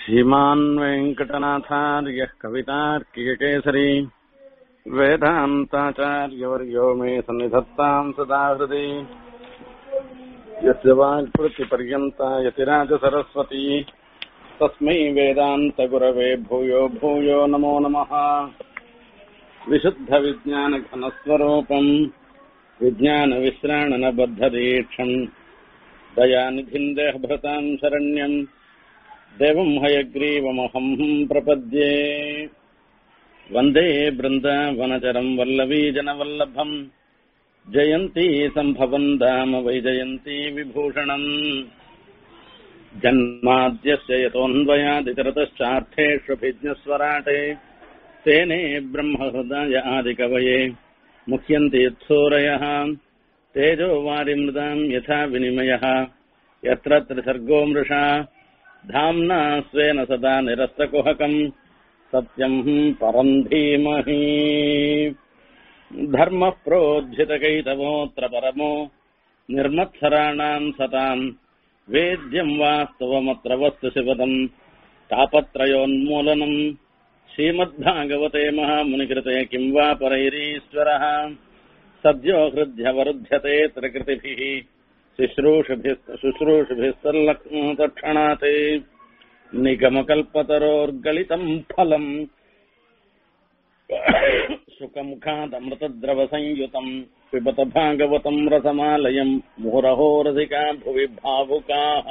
श्रीमान् वेङ्कटनाथार्यः कवितार्किककेसरी वेदान्ताचार्यवर्यो मे सन्निधत्ताम् सदा हृदि यस्य वाक्प्रतिपर्यन्ता यतिराजसरस्वती तस्मै वेदान्तगुरवे भूयो भूयो नमो नमः विशुद्धविज्ञानघनस्वरूपम् विज्ञानविश्राणनबद्धदीक्षम् दयानिधिम् देहभृताम् शरण्यम् देवम् हयग्रीवमहम् प्रपद्ये वन्दे बृन्दावनचरम् वल्लवीजनवल्लभम् जयन्ती सम्भवम् दाम वैजयन्ती विभूषणम् जन्माद्यस्य यतोऽन्वयादितरतश्चार्थेष्वभिज्ञस्वराटे तेने ब्रह्महृदय आदिकवये मुह्यन्ति यत्सूरयः तेजो वारिमृदाम् यथा विनिमयः यत्र त्रिसर्गो मृषा धाम्ना स्वेन सदा निरस्तकुहकम् सत्यम् परम् धीमहि धर्मः प्रोज्झितकैतवोऽत्र परमो निर्मत्सराणाम् सताम् वेद्यम् वास्तवमत्र वस्तु शिवदम् तापत्रयोन्मूलनम् श्रीमद्भागवते महामुनिकृते किम् वा परैरीश्वरः सद्यो हृद्यवरुध्यते त्रिकृतिभिः शुश्रूषुभिः तत्क्षणात् निगमकल्पतरोर्गलितम् फलम् सुखमुखादमृतद्रवसंयुतम् पिबत भागवतम् रसमालयम् मुहुरहो रसिका भुवि भावुकाः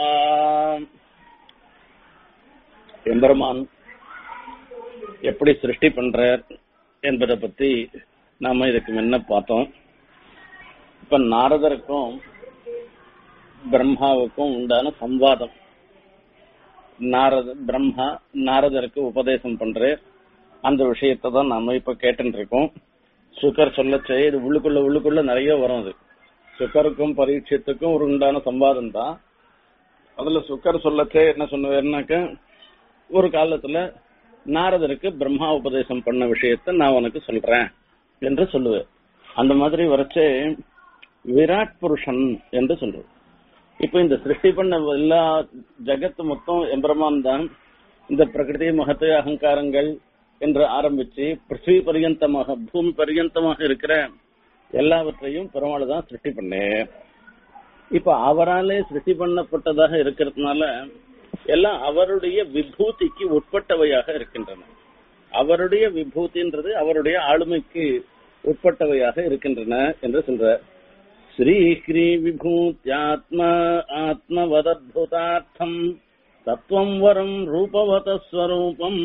எம்பெருமான் எப்படி சிருஷ்டி பண்றார் என்பதை பத்தி நாம இதுக்கு முன்ன பார்த்தோம் இப்ப நாரதருக்கும் பிரம்மாவுக்கும் உண்டான சம்வாதம் நாரத பிரம்மா நாரதருக்கு உபதேசம் பண்ற அந்த விஷயத்தை தான் நாம இப்ப கேட்டுட்டு இருக்கோம் சுகர் சொல்லச்சே இது உள்ளுக்குள்ள உள்ளுக்குள்ள நிறைய வரும் அது சுகருக்கும் பரீட்சத்துக்கும் ஒரு உண்டான சம்வாதம் தான் அதுல சுக்கர் சொல்லச்சே என்ன சொன்னாக்க ஒரு காலத்துல நாரதருக்கு பிரம்மா உபதேசம் பண்ண விஷயத்த நான் உனக்கு சொல்றேன் என்று சொல்லுவேன் அந்த மாதிரி வரைச்சே விராட் புருஷன் என்று சொல்றோம் இப்ப இந்த சிருஷ்டி பண்ண எல்லா ஜகத்து மொத்தம் எம்பிரமான் தான் இந்த பிரகிருதி மகத்து அகங்காரங்கள் என்று ஆரம்பிச்சு பிருத்திவி பரியந்தமாக பூமி பரியந்தமாக இருக்கிற எல்லாவற்றையும் பெருமாள் தான் சிருஷ்டி பண்ணேன் இப்ப அவராலே சிருஷ்டி பண்ணப்பட்டதாக இருக்கிறதுனால எல்லாம் அவருடைய விபூதிக்கு உட்பட்டவையாக இருக்கின்றன அவருடைய விபூதின்றது அவருடைய ஆளுமைக்கு உட்பட்டவையாக இருக்கின்றன என்று சொல்ற ஸ்ரீஹ்ரீ விபூத்யாத்ம ஆத்மவதத்புதார்த்தம் தத்துவம் வரம் ரூபவத ஸ்வரூபம்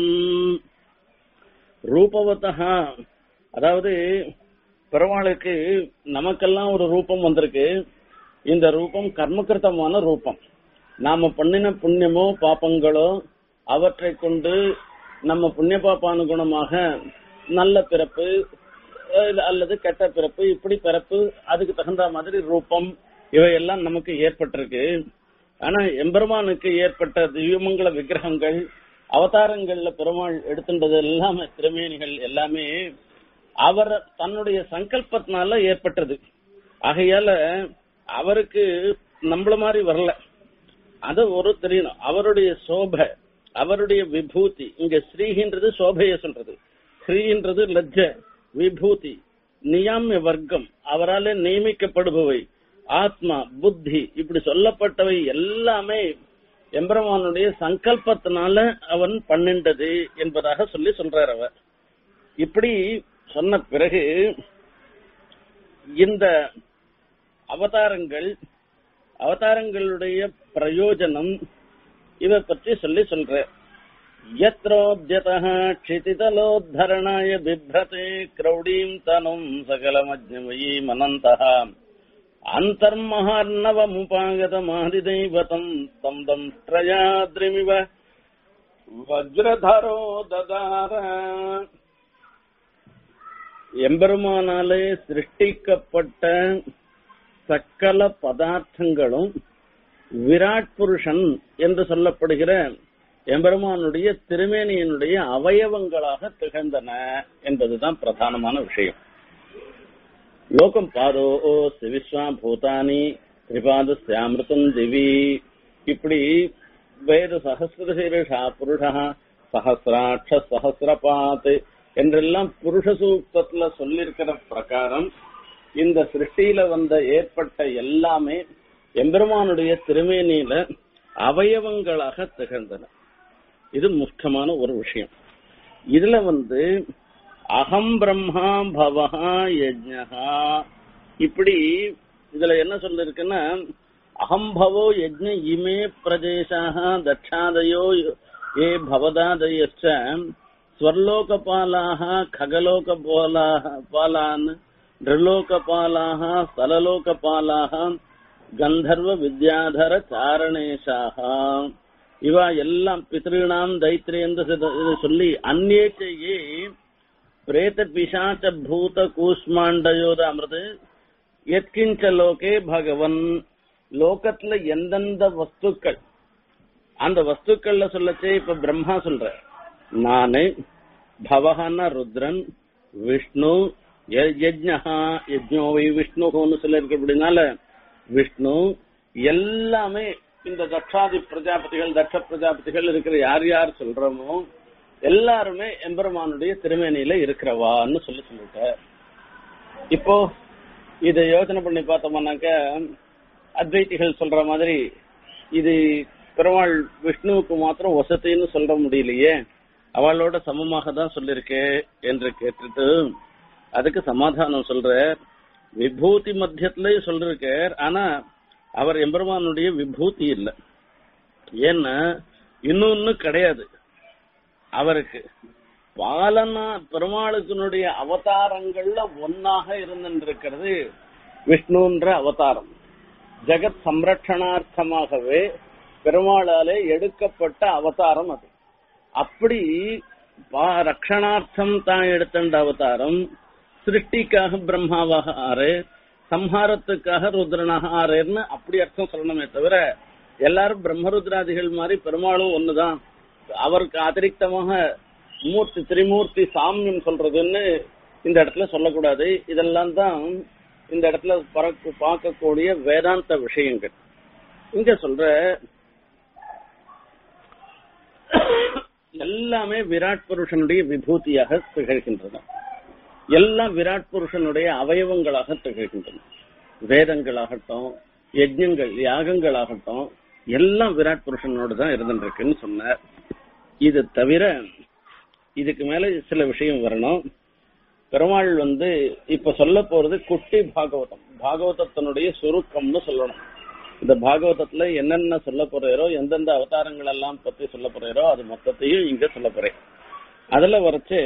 ரூபவதா அதாவது பெருமாளுக்கு நமக்கெல்லாம் ஒரு ரூபம் வந்திருக்கு இந்த ரூபம் கர்மகிருத்தமான ரூபம் நாம பண்ணின புண்ணியமோ பாப்பங்களோ அவற்றை கொண்டு நம்ம புண்ணிய பாப்பானுகுணமாக நல்ல பிறப்பு அல்லது கெட்ட பிறப்பு இப்படி பிறப்பு அதுக்கு தகுந்த மாதிரி ரூபம் இவையெல்லாம் நமக்கு ஏற்பட்டிருக்கு ஆனா எம்பெருமானுக்கு ஏற்பட்ட திவ்யமங்கல விக்கிரகங்கள் அவதாரங்கள்ல பெருமாள் எடுத்துட்டது எல்லாமே திருமேனிகள் எல்லாமே அவர் தன்னுடைய சங்கல்பத்தினால ஏற்பட்டது ஆகையால அவருக்கு நம்மள மாதிரி வரல அது ஒரு தெரியணும் அவருடைய சோபை அவருடைய விபூதி இங்க ஸ்ரீகின்றது சோபைய சொல்றது ஸ்ரீன்றது லஜ்ஜ விபூதி நியாமிய வர்க்கம் அவரால் நியமிக்கப்படுபவை ஆத்மா புத்தி இப்படி சொல்லப்பட்டவை எல்லாமே எம்பெருமானுடைய சங்கல்பத்தினால அவன் பண்ணின்றது என்பதாக சொல்லி சொல்றார் அவர் இப்படி சொன்ன பிறகு இந்த அவதாரங்கள் அவதாரங்களுடைய பிரயோஜனம் இவ பற்றி சொல்லி சொல்ற யத்ரோத்யதः क्षितितलोद्धरणाय बिभ्रते क्रौडीम् तनुम् सकलमज्ञमयीम् अनन्तः अन्तर्महार्णवमुपागतमादिदैवतम् तम् दंष्ट्रयाद्रिमिव வஜ்ரதரோ ததார எம்பெருமானாலே சிருஷ்டிக்கப்பட்ட சக்கல பதார்த்தங்களும் விராட் புருஷன் என்று சொல்லப்படுகிற எம்பெருமானுடைய திருமேனியினுடைய அவயவங்களாக திகழ்ந்தன என்பதுதான் பிரதானமான விஷயம் லோகம் பாதோ விஸ்வா பூதானி திரிபாத சாமிருத்தம் திவி இப்படி வேறு சகசிரசீரிஷா புருஷா சஹசிராட்ச சஹசிரபாத் என்றெல்லாம் புருஷ சூக்தத்துல சொல்லியிருக்கிற பிரகாரம் இந்த சிருஷ்டியில வந்த ஏற்பட்ட எல்லாமே எம்பெருமானுடைய திருமேனியில அவயவங்களாக திகழ்ந்தன இது முக்கியமான ஒரு விஷயம் இதுல வந்து அகம் பிரம்மா பவஹா யஜ்ஞா இப்படி இதுல என்ன சொல்லிருக்குன்னா அகம்பவோ யஜ்ஞ இமே பிரதேசாக தட்சாதயோ ஏ பவதாதயச்ச ஸ்வர்லோகபாலாக खगलोकपालाः பாலான் நிர்லோகபாலாக ஸ்தலலோகபாலாக கந்தர்வ வித்யாதர சாரணேஷாக இவ எல்லாம் பித்ருணாம் தைத்திரி என்று சித- இது சொல்லி அந்நேச்சையே பிரேத பிசாச்ச பூத கூஷ்மாண்டயோத அமிர்து எத்கிஞ்ச லோகே பகவன் லோகத்துல எந்தெந்த வஸ்துக்கள் அந்த வஸ்துக்கள்ல சொல்லச்சே இப்ப பிரம்மா சொல்ற நானு பவஹன ருத்ரன் விஷ்ணு ய- யஜ்ஞஹா யஜ்ஞோவை விஷ்ணுன்னு சொல்லிருக்கு அப்படின்னால விஷ்ணு எல்லாமே இந்த தட்சாதி பிரஜாபதிகள் தட்ச பிரஜாபதிகள் இருக்கிற யார் யார் சொல்றோமோ எல்லாருமே எம்பெருமானுடைய திருமேனியில இருக்கிறவான்னு சொல்லி சொல்லிட்ட இப்போ இத யோசனை பண்ணி பார்த்தோம்னாக்க அத்வைத்திகள் சொல்ற மாதிரி இது பெருமாள் விஷ்ணுவுக்கு மாத்திரம் வசத்தின்னு சொல்ல முடியலையே அவளோட சமமாக தான் சொல்லிருக்கே என்று கேட்டுட்டு அதுக்கு சமாதானம் சொல்ற விபூதி மத்தியத்திலயும் சொல்லிருக்கார் ஆனா அவர் எம்பெருமானுடைய விபூதி இல்ல ஏன்னா இன்னொன்னு கிடையாது அவருக்கு பாலனா பெருமாளுக்குனுடைய அவதாரங்கள்ல ஒன்னாக இருந்திருக்கிறது விஷ்ணுன்ற அவதாரம் ஜெகத் சம்ரட்சணார்த்தமாகவே பெருமாளாலே எடுக்கப்பட்ட அவதாரம் அது அப்படி பா- ரக்ஷணார்த்தம் தான் எடுத்த அவதாரம் சிருஷ்டிக்காக பிரம்மாவாக ஆறு சம்ஹாரத்துக்காக ருத்ரனாக ஆறுன்னு அப்படி அர்த்தம் சொல்லணுமே தவிர எல்லாரும் பிரம்மருத்ராதிகள் மாதிரி பெருமாளும் ஒண்ணுதான் அவருக்கு அதிரிக்தமாக மூர்த்தி திரிமூர்த்தி சாமியம் சொல்றதுன்னு இந்த இடத்துல சொல்லக்கூடாது இதெல்லாம் தான் இந்த இடத்துல பறக்கு பார்க்கக்கூடிய வேதாந்த விஷயங்கள் இங்க சொல்ற எல்லாமே விராட் புருஷனுடைய விபூதியாக திகழ்கின்றன எல்லாம் விராட் புருஷனுடைய அவயவங்களாக திகழ்கின்றன வேதங்களாகட்டும் யஜ்ஞங்கள் யாகங்களாகட்டும் எல்லாம் விராட் புருஷனோடு தான் இருந்துருக்குன்னு சொன்னார் இது தவிர இதுக்கு மேல சில விஷயம் வரணும் பெருமாள் வந்து இப்ப சொல்ல போறது குட்டி பாகவதம் பாகவதத்தினுடைய சுருக்கம்னு சொல்லணும் இந்த பாகவதத்துல என்னென்ன சொல்ல போறாரோ எந்தெந்த அவதாரங்கள் எல்லாம் பத்தி சொல்ல போறாரோ அது மொத்தத்தையும் இங்க சொல்ல போறேன் அதுல வரைச்சு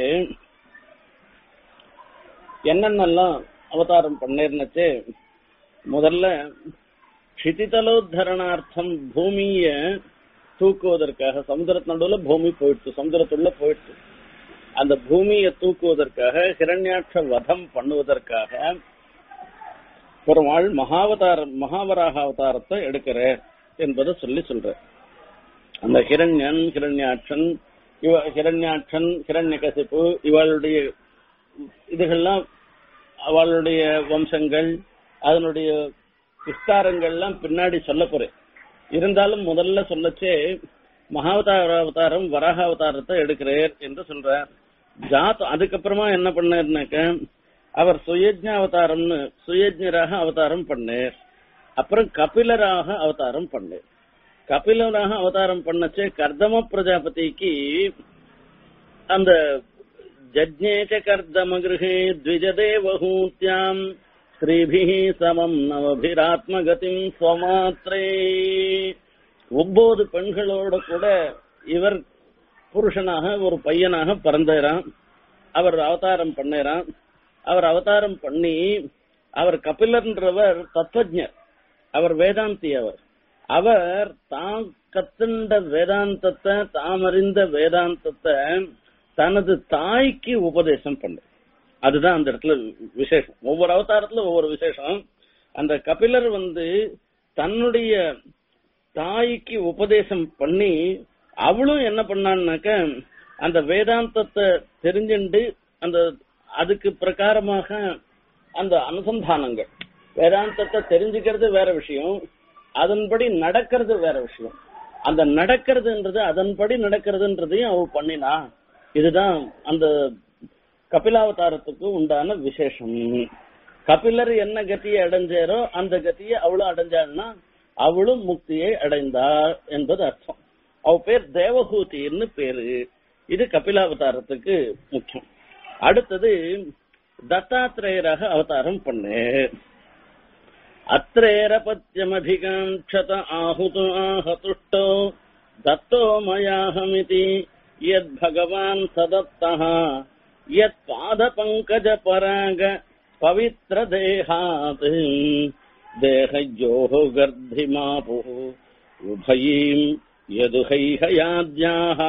என்னென்னலாம் அவதாரம் பண்ணிருந்துச்சு முதல்ல க்ஷிதிதலோத்தரணார்த்தம் பூமிய தூக்குவதற்காக சமுதிரத்து நடுவுல பூமி போயிடுச்சு சமுதிரத்துள்ள போயிடுச்சு அந்த பூமியை தூக்குவதற்காக ஹிரண்யாட்ச வதம் பண்ணுவதற்காக பெருமாள் மகாவதாரம் மகாவராக அவதாரத்தை எடுக்கிறார் என்பதை சொல்லி சொல்ற அந்த ஹிரண்யன் ஹிரண்யாட்சன் இவ ஹிரண்யாட்சன் ஹிரண்யகசிப்பு இவளுடைய இதுகள்லாம் அவளுடைய வம்சங்கள் அதனுடைய விஸ்தாரங்கள்லாம் பின்னாடி சொல்ல போறேன் இருந்தாலும் முதல்ல சொல்லச்சே மகாவதார அவதாரம் வராக அவதாரத்தை எடுக்கிறார் என்று சொல்றார் ஜாத் அதுக்கப்புறமா என்ன பண்ணாருனாக்க அவர் சுயஜ்ஞ அவதாரம்னு சுயஜ்ஞராக அவதாரம் பண்ணார் அப்புறம் கபிலராக அவதாரம் பண்ணார் கபிலராக அவதாரம் பண்ணச்சே கர்தம பிரஜாபதிக்கு அந்த ஜஜ்ஞேச்ச கர்தம கிருஹே த்விஜதேவஹூத்யாம் ஸ்ரீபிஹி சமம் நவபிராத்மகதிம் ஸ்வமாத்ரே ஒன்பது பெண்களோட கூட இவர் புருஷனாக ஒரு பையனாக பிறந்தாராம் அவர் அவதாரம் பண்ணாராம் அவர் அவதாரம் பண்ணி அவர் கபிலர்ன்றவர் தத்துவஜர் அவர் வேதாந்தி அவர் அவர் தாம் கத்துண்ட வேதாந்தத்தை தாம் அறிந்த வேதாந்தத்தை தனது தாய்க்கு உபதேசம் பண்ண அதுதான் அந்த இடத்துல விசேஷம் ஒவ்வொரு அவதாரத்துல ஒவ்வொரு விசேஷம் அந்த கபிலர் வந்து தன்னுடைய தாய்க்கு உபதேசம் பண்ணி அவளும் என்ன பண்ணான்னாக்க அந்த வேதாந்தத்தை தெரிஞ்சுண்டு அந்த அதுக்கு பிரகாரமாக அந்த அனுசந்தானங்கள் வேதாந்தத்தை தெரிஞ்சுக்கிறது வேற விஷயம் அதன்படி நடக்கிறது வேற விஷயம் அந்த நடக்கிறதுன்றது அதன்படி நடக்கிறதுன்றதையும் அவ பண்ணினா இதுதான் அந்த கபிலாவதாரத்துக்கு உண்டான விசேஷம் கபிலர் என்ன கத்தியை அடைஞ்சாரோ அந்த கத்தியை அவளும் அடைஞ்சாள்னா அவளும் முக்தியை அடைந்தாள் என்பது அர்த்தம் அவ பேர் தேவகூதின்னு பேரு இது கபிலாவதாரத்துக்கு முக்கியம் அடுத்தது தத்தாத்திரேயராக அவதாரம் பண்ணு அத்திரேரபத்தியமதிகாட்சத ஆஹுது ஆஹதுஷ்டோ தத்தோ மயாஹமிதி யத் பகவான் சதத்தः யத் பாத பங்கஜ பராக பவித்ர தேகாத் தேகயோः கர்த்திமாபுः உபயீம் யதுகைஹயாத்யாः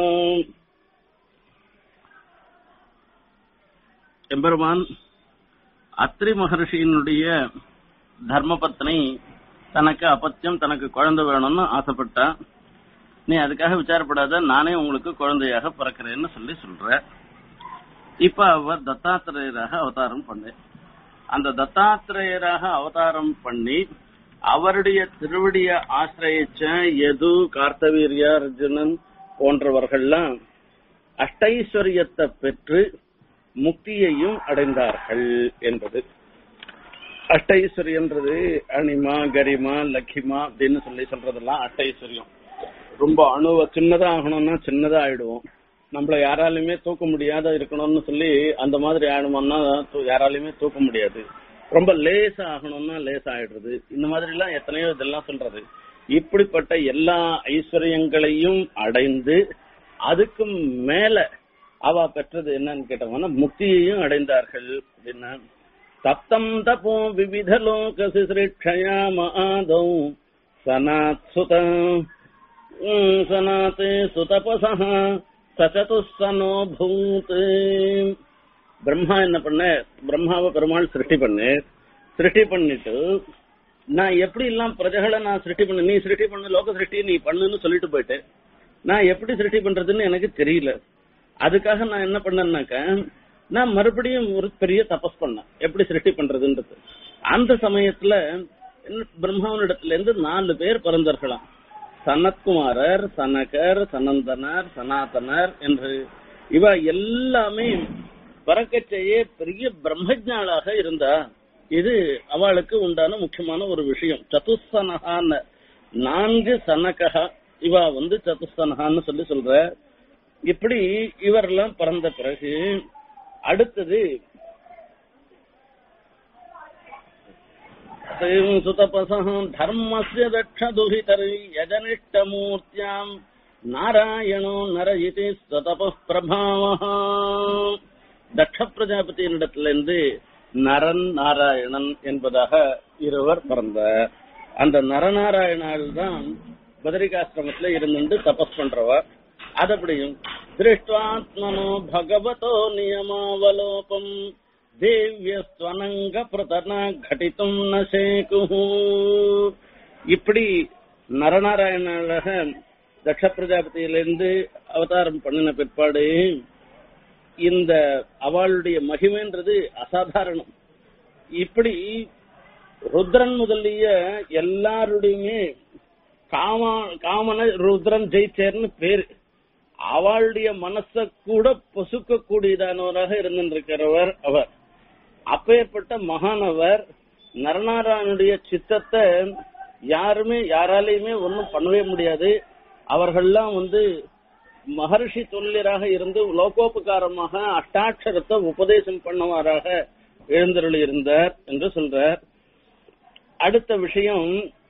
எம்பெருமான் அத்ரி மகர்ஷியினுடைய தர்மபத்னி தனக்கு அப்பத்தியம் தனக்கு குழந்தை வேணும்னு ஆசைப்பட்டா நீ அதுக்காக விசாரப்படாத நானே உங்களுக்கு குழந்தையாக பிறக்கிறேன்னு சொல்லி சொல்ற இப்ப அவர் தத்தாத்திரேயராக அவதாரம் பண்ணு அந்த தத்தாத்திரேயராக அவதாரம் பண்ணி அவருடைய திருவடிய ஆசிரயிச்ச எது கார்த்தவீரிய அர்ஜுனன் போன்றவர்கள்லாம் அஷ்டைஸ்வரியத்தை பெற்று முக்தியையும் அடைந்தார்கள் என்பது அஷ்டைஸ்வரியன்றது அனிமா கரிமா லக்கிமா அப்படின்னு சொல்லி சொல்றதெல்லாம் அஷ்டைஸ்வரியம் ரொம்ப அணுவ சின்னதா ஆகணும்னா சின்னதா ஆயிடுவோம் நம்மள யாராலையுமே தூக்க முடியாத இருக்கணும்னு சொல்லி அந்த மாதிரி ஆயிடுமோம்னா தூ- யாராலையுமே தூக்க முடியாது ரொம்ப லேசா ஆகணும்னா லேசா ஆயிடுறது இந்த மாதிரி எல்லாம் எத்தனையோ இதெல்லாம் சொல்றது இப்படிப்பட்ட எல்லா ஐஸ்வர்யங்களையும் அடைந்து அதுக்கும் மேல அவ பெற்றது என்னன்னு கேட்டோம்னா முக்தியையும் அடைந்தார்கள் அப்படின்னா தப்தம் தபோ விவித லோக சிசிருட்சயா மாதௌ சனாத் சுத சனாத் சுதபசः சச்சதுசனோ பூத் பிரம்மா என்ன பண்ண பிரம்மாவை பெருமாள் சிருஷ்டி பண்ணு சிருஷ்டி பண்ணிட்டு நான் எப்படி எல்லாம் பிரஜைகளை நான் சிருஷ்டி பண்ண நீ சிருஷ்டி பண்ணு லோக சிருஷ்டி நீ பண்ணுன்னு சொல்லிட்டு போயிட்டு நான் எப்படி சிருஷ்டி பண்றதுன்னு எனக்கு தெரியல அதுக்காக நான் என்ன பண்ணேன்னாக்க நான் மறுபடியும் ஒரு பெரிய தபஸ் பண்ணேன் எப்படி சிருஷ்டி பண்றதுன்றது அந்த சமயத்துல என்ன பிரம்மாவனிடத்துல இருந்து நாலு பேர் பிறந்தார்களாம் சனத்குமாரர் சனகர் சனந்தனர் சனாதனர் என்று இவ எல்லாமே பறக்கச்சேயே பெரிய பிரம்மஜாளாக இருந்தா இது அவளுக்கு உண்டான முக்கியமான ஒரு விஷயம் சதுசனகான்னு நான்கு சனகா இவ வந்து சதுசனகான்னு சொல்லி சொல்ற இப்படி இவரெல்லாம் பிறந்த பிறகு அடுத்தது சுதபசः धर्मस्य दक्षदुहितर् यजनिष्ठमूर्त्याम् நாராயணோ நர இது சதப பிரபாவः தக்ஷ பிரஜாபதியினிடத்திலிருந்து நரன் நாராயணன் என்பதாக இருவர் பிறந்தார் அந்த நரநாராயணால் தான் பதரிகாசிரமத்துல இருந்து தபஸ் பண்றவர் அதப்படியும் திருஷ்டாத்மனோ பகவதோ நியமாவலோபம் தேவியஸ்வனங்க பிரதன கடித்தும் நசேகு இப்படி நரநாராயணாக தக்ஷ பிரஜாபதியிலிருந்து அவதாரம் பண்ணின பிற்பாடு இந்த அவளுடைய மகிமைன்றது அசாதாரணம் இப்படி ருத்ரன் முதலிய எல்லாருடையுமே காம காமன ருத்ரன் ஜெயிச்சேர்னு பேரு அவளுடைய மனச கூட பொசுக்க கூடியதானவராக இருந்திருக்கிறவர் அவர் அப்பேற்பட்ட மகானவர் நரநாராயணுடைய சித்தத்தை யாருமே யாராலையுமே ஒன்றும் பண்ணவே முடியாது அவர்கள்லாம் வந்து மகர்ஷி தொழிலராக இருந்து லோகோபகாரமாக அஷ்டாட்சரத்தை உபதேசம் பண்ணவாறாக எழுந்தருளி இருந்தார் என்று சொல்றார் அடுத்த விஷயம்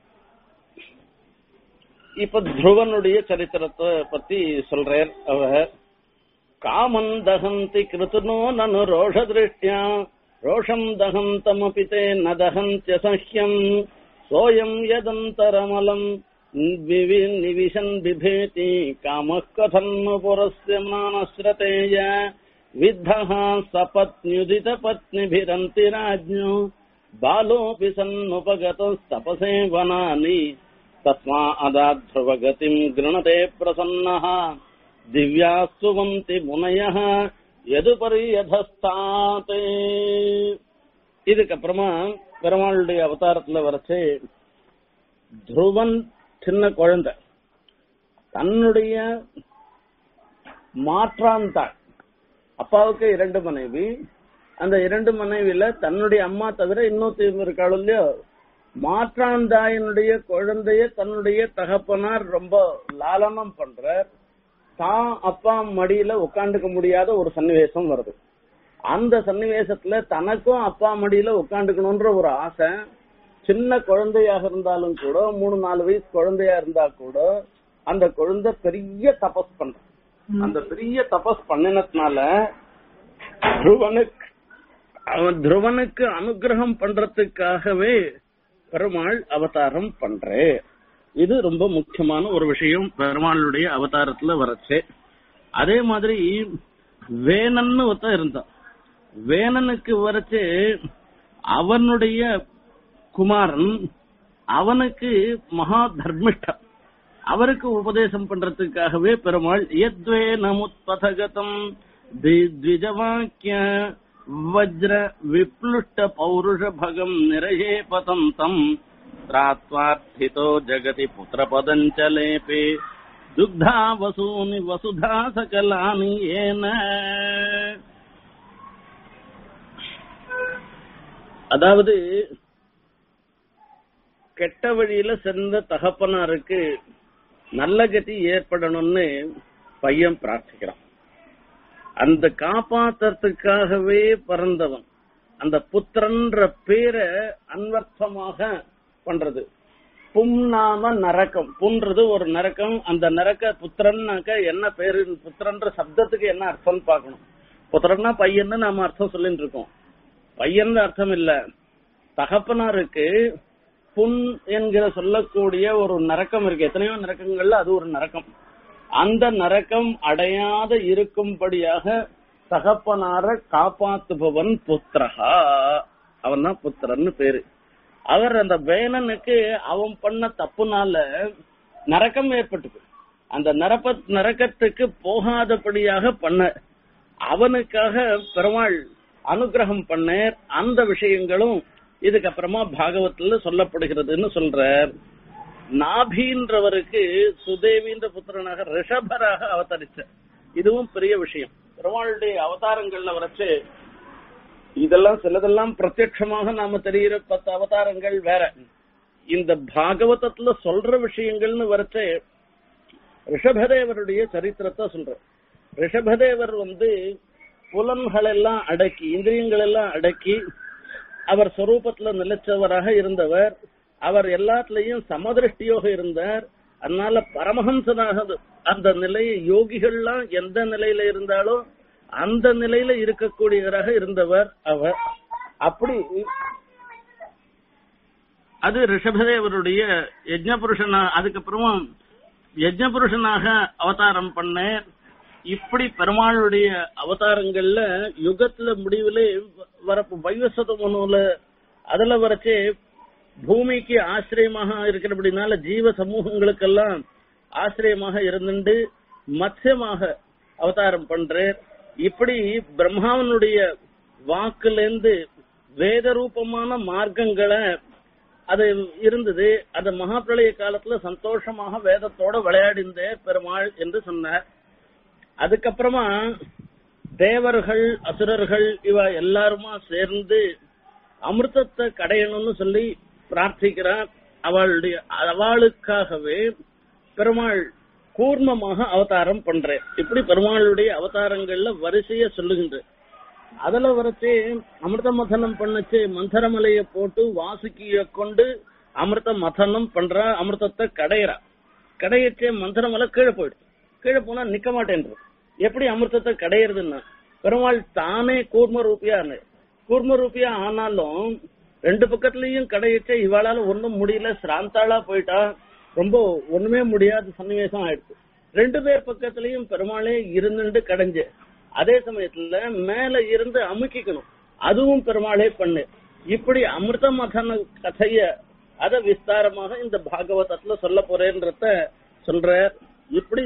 இப்ப துருவனுடைய சரித்திரத்தை பத்தி சொல்றார் அவர் காமன் தகந்தி கிருத்துனோ நனு ரோஷ திருஷ்டியா ரோஷம் தகந்தமபி தே ந தகந்திய சஹ்யம் சோயம் யதந்தரமலம் விவி- நிவிஷன் பிபேதி காமः கதன்னு புரஸ்ய மானஸ்ரதேய வித்தः சபத்யுதித பத்னிபிரந்தி ராஜ்ஞோ बालोऽपि सन्नुपगतस्तपसे वनानि तस्मादाध्रुवगतिम् गृणते प्रसन्नः दिव्याः सुवन्ति मुनयः எதுபரியதஸ்தாத்தே இதுக்கப்புறமா பெருமாளுடைய அவதாரத்துல வரைச்சு துருவன் சின்ன குழந்தை தன்னுடைய மாற்றாந்தாள் அப்பாவுக்கு இரண்டு மனைவி அந்த இரண்டு மனைவியில தன்னுடைய அம்மா தவிர இன்னொருத்தர் இருக்காள் இல்லையோ மாற்றாந்தாயினுடைய குழந்தைய தன்னுடைய தகப்பனார் ரொம்ப லாலனம் பண்றார் தான் அப்பா மடியில உட்காந்துக்க முடியாத ஒரு சன்னிவேசம் வருது அந்த சன்னிவேசத்துல தனக்கும் அப்பா மடியில உட்காந்துக்கணும்ன்ற ஒரு ஆசை சின்ன குழந்தையாக இருந்தாலும் கூட மூணு நாலு வயசு குழந்தையா இருந்தா கூட அந்த குழந்தை பெரிய தபஸ் பண்ற அந்த பெரிய தபஸ் பண்ணினதுனால துருவனுக்கு அவன் துருவனுக்கு அனுகிரகம் பண்றதுக்காகவே பெருமாள் அவதாரம் பண்றே இது ரொம்ப முக்கியமான ஒரு விஷயம் பெருமாளுடைய அவதாரத்துல வரச்சு அதே மாதிரி வேணன்னு ஒருத்தன் இருந்தான் வேணனுக்கு வரச்சு அவனுடைய குமாரன் அவனுக்கு மகா தர்மிஷ்டம் அவருக்கு உபதேசம் பண்றதுக்காகவே பெருமாள் எத்வே நமுத்பதகதம் திஜவாக்கிய வஜ்ர விப்ளுஷ்ட பௌருஷ பகம் நிறையே பதந்தம் त्रात्वार्थितो जगति पुत्रपदञ्चलेऽपि दुग्धा वसूनि वसुधा सकलानि येन அதாவது கெட்ட வழியில சென்ற தகப்பனாருக்கு நல்ல கதி ஏற்படணும்னு பையன் பிரார்த்திக்கிறான் அந்த காப்பாத்துறதுக்காகவே பிறந்தவன் அந்த புத்திரன்ற பேரை அன்வர்த்தமாக பண்றது பும்நாம நரக்கம் புன்றது ஒரு நரக்கம் அந்த நரக்க புத்திரன்னாக்க என்ன பேரு புத்திரன்ற சப்தத்துக்கு என்ன அர்த்தம்னு பார்க்கணும் புத்திரன்னா பையன்னு நாம அர்த்தம் சொல்லிட்டு இருக்கோம் பையன் அர்த்தம் இல்ல தகப்பனாருக்கு புன் என்கிற சொல்லக்கூடிய ஒரு நரக்கம் இருக்கு எத்தனையோ நரக்கங்கள்ல அது ஒரு நரக்கம் அந்த நரக்கம் அடையாத இருக்கும்படியாக தகப்பனார காப்பாத்துபவன் புத்திரஹா அவன் தான் புத்திரன்னு பேரு அவர் அந்த வேணனுக்கு அவன் பண்ண தப்புனால நரக்கம் ஏற்பட்டது அந்த நரப்ப நரக்கத்துக்கு போகாதபடியாக பண்ண அவனுக்காக பெருமாள் அனுகிரகம் பண்ணார் அந்த விஷயங்களும் இதுக்கப்புறமா பாகவத்துல சொல்லப்படுகிறதுன்னு சொல்றார் நாபின்றவருக்கு சுதேவின்ற புத்திரனாக ரிஷபராக அவதரிச்ச இதுவும் பெரிய விஷயம் பெருமாளுடைய அவதாரங்கள்ல வரைச்சு இதெல்லாம் சிலதெல்லாம் பிரத்யட்சமாக நாம தெரிகிற பத்து அவதாரங்கள் வேற இந்த பாகவதத்துல சொல்ற விஷயங்கள்னு வரைச்சே ரிஷபதேவருடைய சரித்திரத்தை சொல்ற ரிஷபதேவர் வந்து புலன்கள் எல்லாம் அடக்கி இந்திரியங்கள் எல்லாம் அடக்கி அவர் சொரூபத்துல நிலைச்சவராக இருந்தவர் அவர் எல்லாத்துலயும் சமதிருஷ்டியோக இருந்தார் அதனால பரமஹம்சனாக அந்த நிலையை யோகிகள்லாம் எந்த நிலையில இருந்தாலும் அந்த நிலையில இருக்கக்கூடியவராக இருந்தவர் அவர் அப்படி அது ரிஷபதேவருடைய யஜ்ஞ புருஷனா அதுக்கப்புறமா யஜ்ஞ புருஷனாக அவதாரம் பண்ண இப்படி பெருமாளுடைய அவதாரங்கள்ல யுகத்துல முடிவுல வரப்பு வைவசத மனுல அதுல வரைச்சே பூமிக்கு ஆசிரியமாக இருக்கிறபடினால ஜீவ சமூகங்களுக்கெல்லாம் ஆசிரியமாக இருந்துட்டு மத்யமாக அவதாரம் பண்றார் இப்படி பிரம்மாவனுடைய வாக்குலேருந்து வேத ரூபமான மார்க்கங்களை அது இருந்தது அந்த மகாபிரளய காலத்துல சந்தோஷமாக வேதத்தோட விளையாடிந்தே பெருமாள் என்று சொன்னார் அதுக்கப்புறமா தேவர்கள் அசுரர்கள் இவ எல்லாருமா சேர்ந்து அமிர்தத்தை கடையணும்னு சொல்லி பிரார்த்திக்கிறார் அவளுடைய அவளுக்காகவே பெருமாள் கூர்மமாக அவதாரம் பண்றேன் இப்படி பெருமாளுடைய அவதாரங்கள்ல வரிசைய சொல்லுகின்ற அதுல வரைச்சே அமிர்த மதனம் பண்ணச்சு மந்தரமலைய போட்டு வாசுக்கிய கொண்டு அமிர்த மதனம் பண்ற அமிர்தத்தை கடையிறா கடையச்சே மந்தரமலை கீழே போயிடுது கீழே போனா நிக்க மாட்டேன்றது எப்படி அமிர்தத்தை கடையிறதுன்னா பெருமாள் தானே கூர்ம ரூபியான்னு கூர்ம ரூபியா ஆனாலும் ரெண்டு பக்கத்துலயும் கடையச்சே இவாளால ஒண்ணும் முடியல சிராந்தாளா போயிட்டா ரொம்ப ஒண்ணுமே முடியாத சன்னிவேசம் ஆயிடுச்சு ரெண்டு பேர் பக்கத்துலயும் பெருமாளே இருந்துட்டு கடைஞ்சு அதே சமயத்துல மேல இருந்து அமுக்கிக்கணும் அதுவும் பெருமாளே பண்ணு இப்படி அமிர்த மதன கதைய அத விஸ்தாரமாக இந்த பாகவதத்துல சொல்ல போறேன்றத சொல்ற இப்படி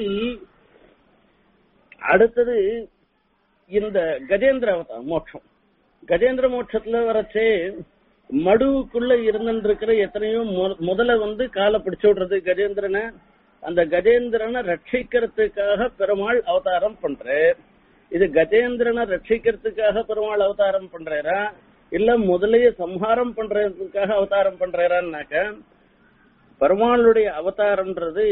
அடுத்தது இந்த கஜேந்திர அவதாரம் மோட்சம் கஜேந்திர மோட்சத்துல வரச்சே மடுவுக்குள்ள இருந்துட்டு இருக்கிற எத்தனையோ மு- முதல்ல வந்து காலை பிடிச்சு விடுறது கஜேந்திரனை அந்த கஜேந்திரனை ரட்சிக்கிறதுக்காக பெருமாள் அவதாரம் பண்றார் இது கஜேந்திரனை ரட்சிக்கிறதுக்காக பெருமாள் அவதாரம் பண்றாரா இல்ல முதலைய சம்ஹாரம் பண்றதுக்காக அவதாரம் பண்றாரான்னாக்க பெருமாளுடைய அவதாரம்ன்றது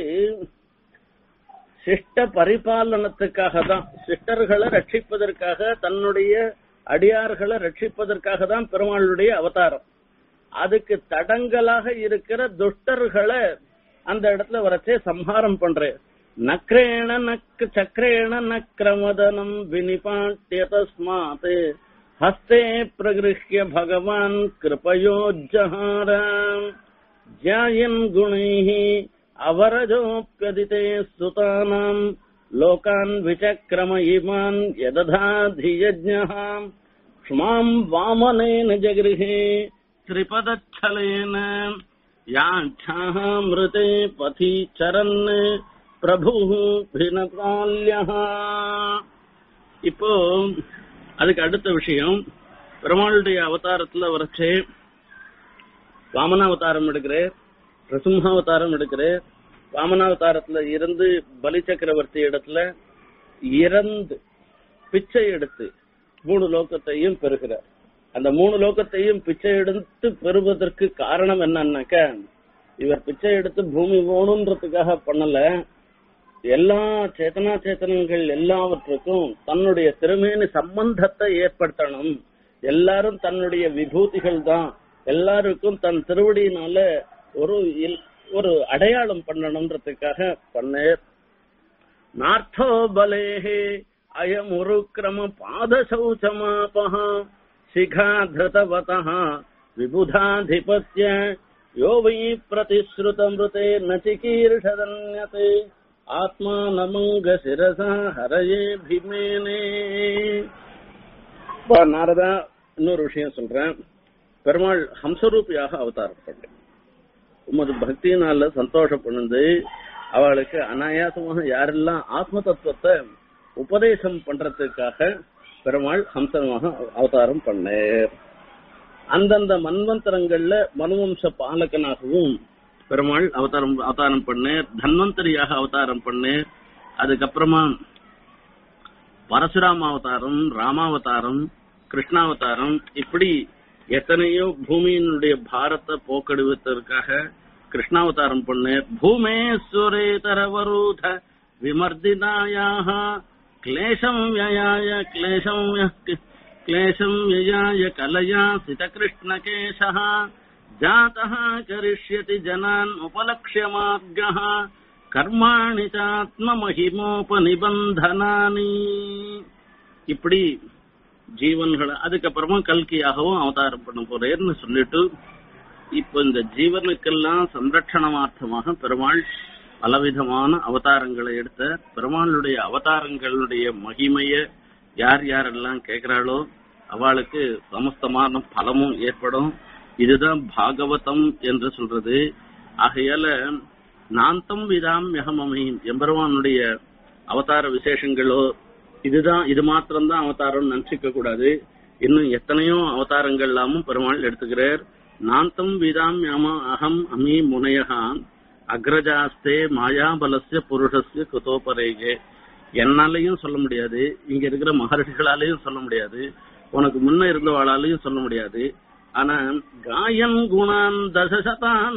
சிஷ்ட பரிபாலனத்துக்காக தான் சிஷ்டர்களை ரட்சிப்பதற்காக தன்னுடைய அடியார்களை ரட்சிப்பதற்காக தான் பெருமாளுடைய அவதாரம் அதுக்கு தடங்கலாக இருக்கிற துஷ்டர்களை அந்த இடத்துல வரச்சே சம்ஹாரம் பண்றேன் நக்ரேண நக் சக்ரேண நக்ரமதனம் வினிபாட்டிய தஸ்மாத் ஹஸ்தே பிரகிருஹ்ய பகவான் கிருபயோஜஹார ஜாயன் குணைः அவரஜோப்யதிதே சுதானாம் லோகான் விசக்ரம இமான் யததாதியஜ்ஞः क्ष्माम् वामनेन जगृहे त्रिपदच्छलेन याख्याः मृते पथि चरन् பிரபு இப்போ அதுக்கு அடுத்த விஷயம் பெருமாளுடைய அவதாரத்துல வரைச்சே வாமனாவதாரம் எடுக்கிறேன் பிரசும்ஹாவதாரம் எடுக்கிறேன் வாமனாவதாரத்துல இருந்து பலி சக்கரவர்த்தி இடத்துல இறந்து பிச்சை எடுத்து மூணு லோகத்தையும் பெறுகிறார் அந்த மூணு லோகத்தையும் பிச்சை எடுத்து பெறுவதற்கு காரணம் என்னன்னாக்க இவர் பிச்சை எடுத்து பூமி வேணுன்றதுக்காக பண்ணல எல்லா சேத்தனா சேத்தனங்கள் எல்லாவற்றுக்கும் தன்னுடைய திருமேனி சம்பந்தத்தை ஏற்படுத்தணும் எல்லாரும் தன்னுடைய விபூதிகள் தான் எல்லாருக்கும் தன் திருவடியினால ஒரு இல்- ஒரு அடையாளம் பண்ணணும்ன்றதுக்காக பண்ணேர் நார்த்தோ பலேஹே அயம் உருக்கிரம பாத சௌச்சமாபஹ சிகா திருதவதः விபுதாதிபத்ய யோ வை பிரதிஸ்ருதமிருதே நச்சிகீர்ஷதன்யதே ஆத்மா நமங்க சிரசா ஹரயே பிமேனே இப்ப நாரதா இன்னொரு விஷயம் சொல்றேன் பெருமாள் ஹம்சரூபியாக அவதாரம் பண்ணேன் உமது பக்தியினால சந்தோஷப்படுந்து அவளுக்கு அனாயாசமாக யாரெல்லாம் ஆத்ம தத்துவத்தை உபதேசம் பண்றதுக்காக பெருமாள் ஹம்சமாக அவதாரம் பண்ணேர் அந்தந்த மன்வந்தரங்கள்ல மனுவம்ச பாலகனாகவும் பெருமாள் அவதாரம் அவதாரம் பண்ணேர் தன்வந்தரியாக அவதாரம் பண்ணேர் அதுக்கப்புறமா பரசுராம அவதாரம் ராமாவதாரம் கிருஷ்ணாவதாரம் இப்படி எத்தனையோ பூமியினுடைய பாரத்தை போக்கெடுவதற்காக கிருஷ்ணாவதாரம் பண்ணேர் பூமேஸ்வரேதரவரூத விமர்தினாயாக क्लेशम् व्ययाय क्लेशम् व्यः- क्लेशम् व्ययाय कलया सितकृष्णकेशः जातः करिष्यति जनान् उपलक्ष्य मार्गः கர்மாணி மகிமோபநிபந்தனானி இப்படி ஜீவன்களை அதுக்கப்புறமா கல்கியாகவும் அவதாரம் பண்ண போறேன்னு சொல்லிட்டு இப்போ இந்த ஜீவனுக்கெல்லாம் சம்ரட்சணமார்த்தமாக பெருமாள் பலவிதமான அவதாரங்களை எடுத்த பெருமாளுடைய அவதாரங்களுடைய மகிமைய யார் யாரெல்லாம் கேட்கிறாளோ அவளுக்கு சமஸ்தமான பலமும் ஏற்படும் இதுதான் பாகவதம் என்று சொல்றது ஆகையால நாந்தம் விதாம் யகமமையும் எம்பெருமானுடைய அவதார விசேஷங்களோ இதுதான் இது மாத்திரம்தான் அவதாரம் நினைச்சுக்க கூடாது இன்னும் எத்தனையோ அவதாரங்கள் எல்லாமும் பெருமாள் எடுத்துக்கிறார் நாந்தம் விதாம் யம அகம் அமி முனையகா அக்ரஜாஸ்தே மாயாபலஸ்ய புருஷஸ்ய குதோபரேகே என்னாலையும் சொல்ல முடியாது இங்க இருக்கிற மகர்ஷிகளாலையும் சொல்ல முடியாது உனக்கு முன்ன இருந்தவாளாலையும் சொல்ல முடியாது ஆனா காயன் குணான் தசசதான்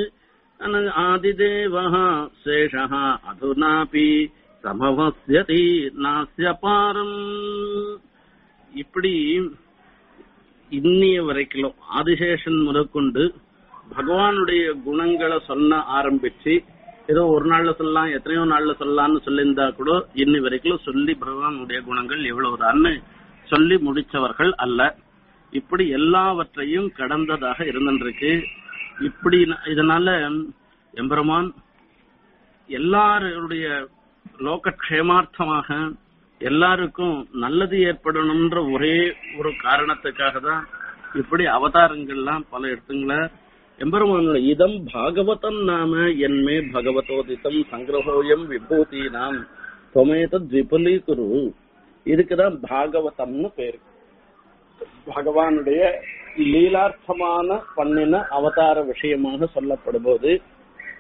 ஆதிதேவः சேஷः அதுனாபி சமவஸ்யதி நாஸ்ய பாரம் இப்படி இன்னிய வரைக்கும் ஆதிசேஷன் முதற்கொண்டு பகவானுடைய குணங்களை சொன்ன ஆரம்பிச்சு ஏதோ ஒரு நாள்ல சொல்லலாம் எத்தனையோ நாள்ல சொல்லலாம்னு சொல்லியிருந்தா கூட இன்னி வரைக்கும் சொல்லி பகவானுடைய குணங்கள் எவ்வளவுதான்னு சொல்லி முடிச்சவர்கள் அல்ல இப்படி எல்லாவற்றையும் கடந்ததாக இருந்திருக்கு இப்படி ந- இதனால எம்பெருமான் எல்லாருடைய லோகக்ஷேமார்த்தமாக எல்லாருக்கும் நல்லது ஏற்படணும்ன்ற ஒரே ஒரு காரணத்துக்காக தான் இப்படி அவதாரங்கள்லாம் பல இடத்துங்கள எம்பெருமானோட இதம் பாகவதம் நாம என்மே பகவதோதிதம் சங்கிரகோயம் விபூதி நாம் தொமேத குரு இதுக்குதான் பாகவதம்னு பேரு பகவானுடைய லீலார்த்தமான பண்ணின அவதார விஷயமாக சொல்லப்படும்போது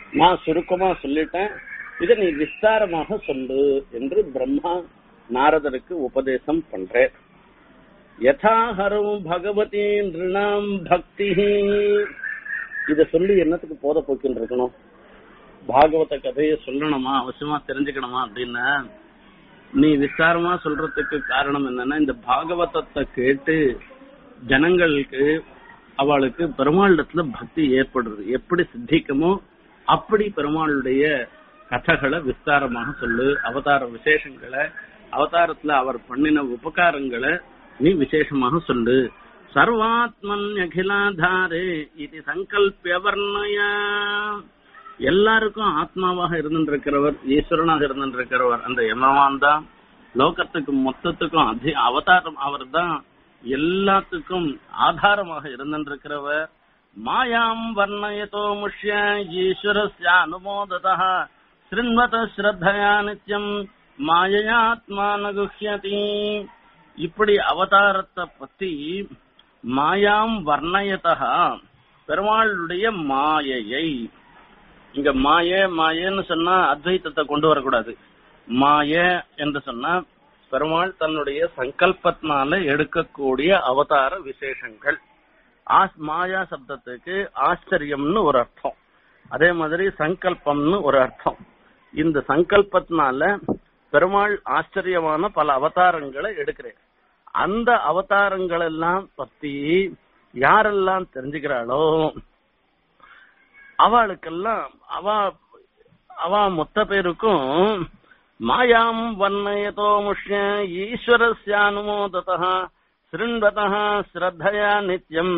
நான் சுருக்கமா சொல்லிட்டேன் இதை நீ விஸ்தாரமாக சொல்லு என்று பிரம்மா நாரதருக்கு உபதேசம் பண்றேன் யதாஹரம் பகவதி நிருணாம் பக்தி இத சொல்லி என்னத்துக்கு போத போக்கின்னு இருக்கணும் பாகவத கதையை சொல்லணுமா அவசியமா தெரிஞ்சுக்கணுமா அப்படின்னா நீ விஸ்தாரமா சொல்றதுக்கு காரணம் என்னன்னா இந்த பாகவதத்தை கேட்டு ஜனங்களுக்கு அவளுக்கு பெருமாளிடத்துல பக்தி ஏற்படுறது எப்படி சித்திக்குமோ அப்படி பெருமாளுடைய கதைகளை விஸ்தாரமாக சொல்லு அவதார விசேஷங்களை அவதாரத்துல அவர் பண்ணின உபகாரங்களை நீ விசேஷமாக சொல்லு சர்வாத்மன் அகிலாதாரே இது சங்கல்பிய வர்ணயா எல்லாருக்கும் ஆத்மாவாக இருந்திருக்கிறவர் ஈஸ்வரனாக இருந்திருக்கிறவர் அந்த எமவான் தான் லோகத்துக்கு மொத்தத்துக்கும் அதி அவதாரம் அவர் தான் எல்லாத்துக்கும் ஆதாரமாக இருந்திருக்கிறவர் மாயாம் வர்ணயதோ முஷ்ய ஈஸ்வரஸ்ய அனுமோததா ஸ்ருண்வத ஸ்ரத்தயா நித்யம் மாயையாத்மான குஹ்யதி இப்படி அவதாரத்தை பத்தி மாயாம் வர்ணயதா பெருமாளுடைய மாயையை இங்க மாய மாயன்னு சொன்னா அத்வைத்தத்தை கொண்டு வரக்கூடாது மாய என்று சொன்னா பெருமாள் தன்னுடைய சங்கல்பத்தினால எடுக்கக்கூடிய அவதார விசேஷங்கள் ஆஸ் மாயா சப்தத்துக்கு ஆச்சரியம்னு ஒரு அர்த்தம் அதே மாதிரி சங்கல்பம்னு ஒரு அர்த்தம் இந்த சங்கல்பத்தினால பெருமாள் ஆச்சரியமான பல அவதாரங்களை எடுக்கிறேன் அந்த அவதாரங்கள் எல்லாம் பத்தி யாரெல்லாம் தெரிஞ்சுக்கிறாளோ அவளுக்கெல்லாம் அவ அவ மொத்த பேருக்கும் மாயாம் வர்ணயதோ முஷ்ய ஈஸ்வரஸ்யானுமோதத சிருண்வத ஸ்ரத்தயா நித்யம்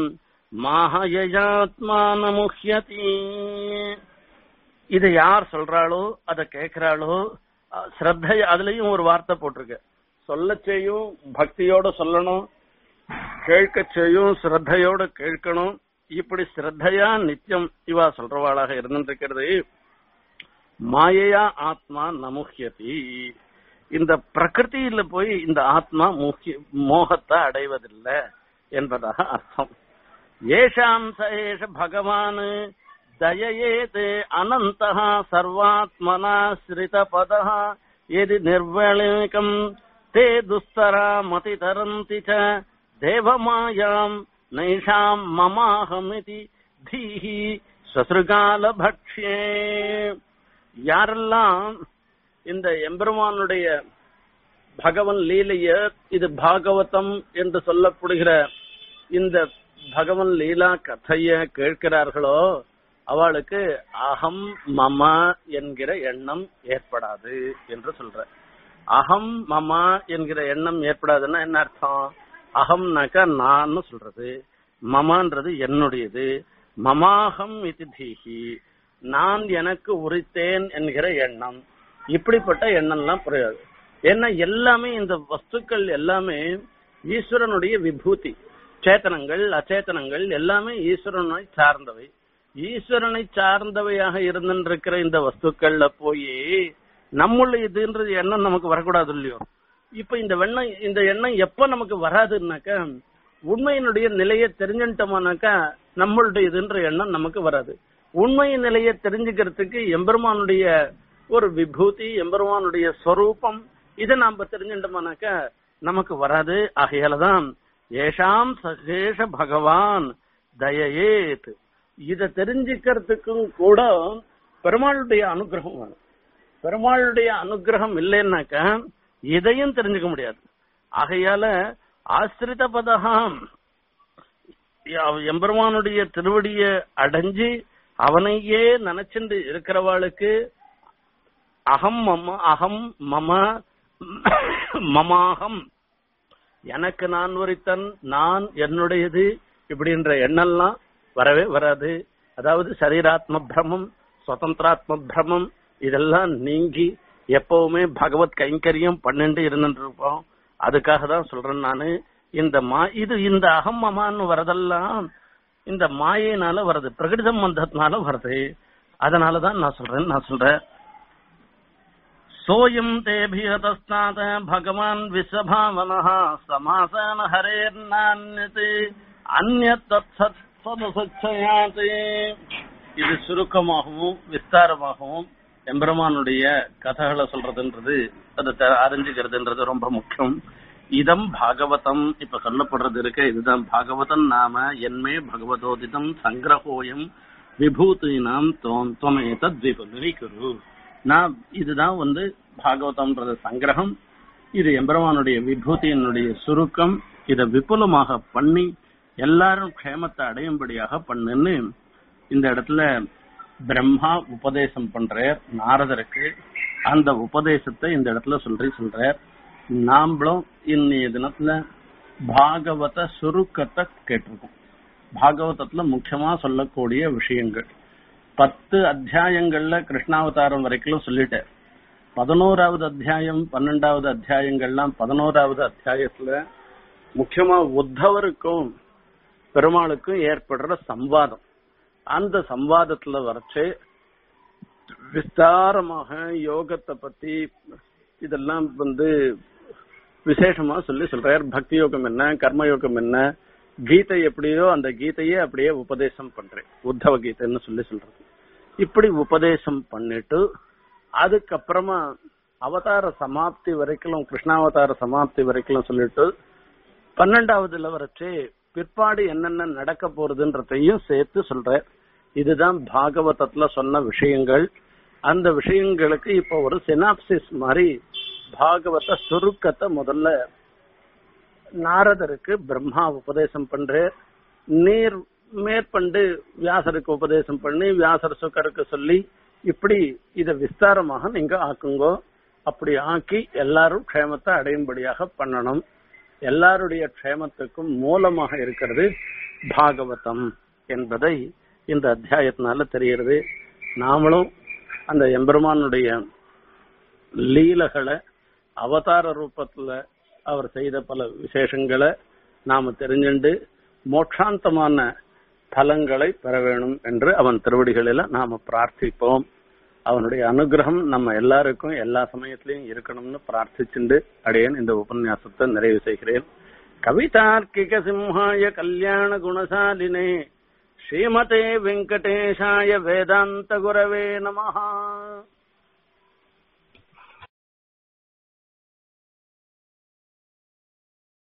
மாஹயயாத்மானமுஹ்யதி இதை யார் சொல்றாளோ அதை கேட்கிறாளோ ஸ்ரத்தைய அதுலயும் ஒரு வார்த்தை போட்டிருக்கு சொல்ல செய்யும் பக்தியோட சொல்லணும் கேட்க செய்யும் ஸ்ரத்தையோட கேட்கணும் இப்படி ஸ்ரத்தையா நித்தியம் இவா சொல்றவாளாக இருந்திருக்கிறது மாயையா ஆத்மா நமுகியதி இந்த பிரகிருதியில போய் இந்த ஆத்மா முக்கிய மோகத்தை அடைவதில்லை என்பதாக அர்த்தம் ஏஷாம் சஏஷ பகவான் தயேதே அனந்த சர்வாத்மனா ஸ்ரித பத எதி நிர்வலிகம் தே துஸ்தரா மதி தரந்தி ச தேவமாயாம் நைஷாம் மமாஹமிதி தீஹி சசுகால பக்ஷே யாரெல்லாம் இந்த எம்பெருமானுடைய பகவன் லீலைய இது பாகவதம் என்று சொல்லப்படுகிற இந்த பகவன் லீலா கதைய கேட்கிறார்களோ அவளுக்கு அகம் மம என்கிற எண்ணம் ஏற்படாது என்று சொல்ற அகம் மம என்கிற எண்ணம் ஏற்படாதுன்னா என்ன அர்த்தம் அகம்னாக்கா நான் சொல்றது மமான்றது என்னுடையது மமாகம் இது தீஹி நான் எனக்கு உரித்தேன் என்கிற எண்ணம் இப்படிப்பட்ட எண்ணம்லாம் புரியாது ஏன்னா எல்லாமே இந்த வஸ்துக்கள் எல்லாமே ஈஸ்வரனுடைய விபூதி சேத்தனங்கள் அச்சேதனங்கள் எல்லாமே ஈஸ்வரனை சார்ந்தவை ஈஸ்வரனை சார்ந்தவையாக இருந்திருக்கிற இந்த வஸ்துக்கள்ல போய் நம்முள்ள இதுன்றது எண்ணம் நமக்கு வரக்கூடாது இல்லையோ இப்ப இந்த வெண்ணம் இந்த எண்ணம் எப்ப நமக்கு வராதுன்னாக்கா உண்மையினுடைய நிலையை தெரிஞ்சுட்டோமானாக்கா நம்மளுடைய இதுன்ற எண்ணம் நமக்கு வராது உண்மை நிலையை தெரிஞ்சுக்கிறதுக்கு எம்பெருமானுடைய ஒரு விபூதி எம்பெருமானுடைய ஸ்வரூபம் இதை நாம தெரிஞ்சுட்டோமானாக்கா நமக்கு வராது ஆகையாலதான் ஏஷாம் சகேஷ பகவான் தயேத் இத தெரிஞ்சுக்கிறதுக்கும் கூட பெருமாளுடைய அனுகிரகம் வேணும் பெருமாளுடைய அனுகிரகம் இல்லைன்னாக்கா இதையும் தெரிஞ்சுக்க முடியாது ஆகையால ஆசிரித பதகம் எம்பெருமானுடைய திருவடிய அடைஞ்சு அவனையே நினைச்சுண்டு இருக்கிறவாளுக்கு அகம் மம அகம் மம மமாகம் எனக்கு நான் ஒருத்தன் நான் என்னுடையது இப்படின்ற எண்ணம்லாம் வரவே வராது அதாவது சரீராத்ம பிரமம் சுதந்திராத்ம பிரமம் இதெல்லாம் நீங்கி எப்பவுமே பகவத் கைங்கரியம் பன்னெண்டு இருந்துட்டு இருப்போம் அதுக்காக தான் சொல்றேன் நானு இந்த மா இது இந்த அகம் மமான்னு வரதெல்லாம் இந்த மாயினால வருது பிரகடி சம்பந்தத்தினால வருது அதனாலதான் நான் சொல்றேன் நான் சொல்றேன் சோயம் தேபியதஸ்தாத பகவான் விஸ்வபாவன சமாசன ஹரேர்நான்யத் அந்நத் தத்சத்யாத் இது சுருக்கமாகவும் விஸ்தாரமாகவும் எம்பெருமானுடைய கதைகளை சொல்றதுன்றது அதை தெ- அறிஞ்சுக்கிறதுன்றது ரொம்ப முக்கியம் இதம் பாகவதம் இப்ப சொல்லப்படுறது இருக்கு இதுதான் பாகவதம் நாம என்மே பகவதோதிதம் சங்கிரகோயம் விபூதினாம் தோம் துவமேதத் விபுலீகுரு நான் இதுதான் வந்து பாகவதம்ன்றது சங்கிரகம் இது எம்பெருமானுடைய விபூதியினுடைய சுருக்கம் இத விபுலமாக பண்ணி எல்லாரும் க்ஷேமத்தை அடையும்படியாக பண்ணுன்னு இந்த இடத்துல பிரம்மா உபதேசம் பண்றார் நாரதருக்கு அந்த உபதேசத்தை இந்த இடத்துல சொல்லி சொல்றார் நாமளும் இன்னைய தினத்துல பாகவத சுருக்கத்தை கேட்டிருக்கோம் பாகவதத்துல முக்கியமா சொல்லக்கூடிய விஷயங்கள் பத்து அத்தியாயங்கள்ல கிருஷ்ணாவதாரம் வரைக்கும் சொல்லிட்டார் பதினோராவது அத்தியாயம் பன்னெண்டாவது அத்தியாயங்கள்லாம் பதினோராவது அத்தியாயத்துல முக்கியமா உத்தவருக்கும் பெருமாளுக்கும் ஏற்படுற சம்வாதம் அந்த சம்வாதத்துல வரைச்சு விஸ்தாரமாக யோகத்தை பத்தி இதெல்லாம் வந்து விசேஷமா சொல்லி சொல்றார் பக்தி யோகம் என்ன கர்ம யோகம் என்ன கீதை எப்படியோ அந்த கீதையே அப்படியே உபதேசம் பண்றேன் உத்தவ கீதைன்னு சொல்லி சொல்றது இப்படி உபதேசம் பண்ணிட்டு அதுக்கப்புறமா அவதார சமாப்தி வரைக்கும் கிருஷ்ணாவதார சமாப்தி வரைக்கும் சொல்லிட்டு பன்னெண்டாவதுல வரைச்சு பிற்பாடு என்னென்ன நடக்க போறதுன்றதையும் சேர்த்து சொல்ற இதுதான் பாகவதத்துல சொன்ன விஷயங்கள் அந்த விஷயங்களுக்கு இப்ப ஒரு சினாப்சிஸ் மாதிரி பாகவத சுருக்கத்தை முதல்ல நாரதருக்கு பிரம்மா உபதேசம் பண்ற நீர் மேற்கொண்டு வியாசருக்கு உபதேசம் பண்ணி வியாசர் சுக்கருக்கு சொல்லி இப்படி இத விஸ்தாரமாக நீங்க ஆக்குங்கோ அப்படி ஆக்கி எல்லாரும் க்ஷேமத்தை அடையும்படியாக பண்ணணும் எல்லாருடைய க்ஷேமத்துக்கும் மூலமாக இருக்கிறது பாகவதம் என்பதை இந்த அத்தியாயத்தினால தெரிகிறது நாமளும் அந்த எம்பெருமானுடைய லீலகளை அவதார ரூபத்துல அவர் செய்த பல விசேஷங்களை நாம தெரிஞ்சுண்டு மோட்சாந்தமான பலங்களை பெற வேணும் என்று அவன் திருவடிகளில நாம பிரார்த்திப்போம் அவனுடைய அனுகிரகம் நம்ம எல்லாருக்கும் எல்லா சமயத்திலையும் இருக்கணும்னு பிரார்த்திச்சுண்டு அடையன் இந்த உபன்யாசத்தை நிறைவு செய்கிறேன் கவிதார்க்கிக சிம்ஹாய கல்யாண குணசாலினே ஸ்ரீமதே வெங்கடேஷாய வேதாந்த குரவே நமஹா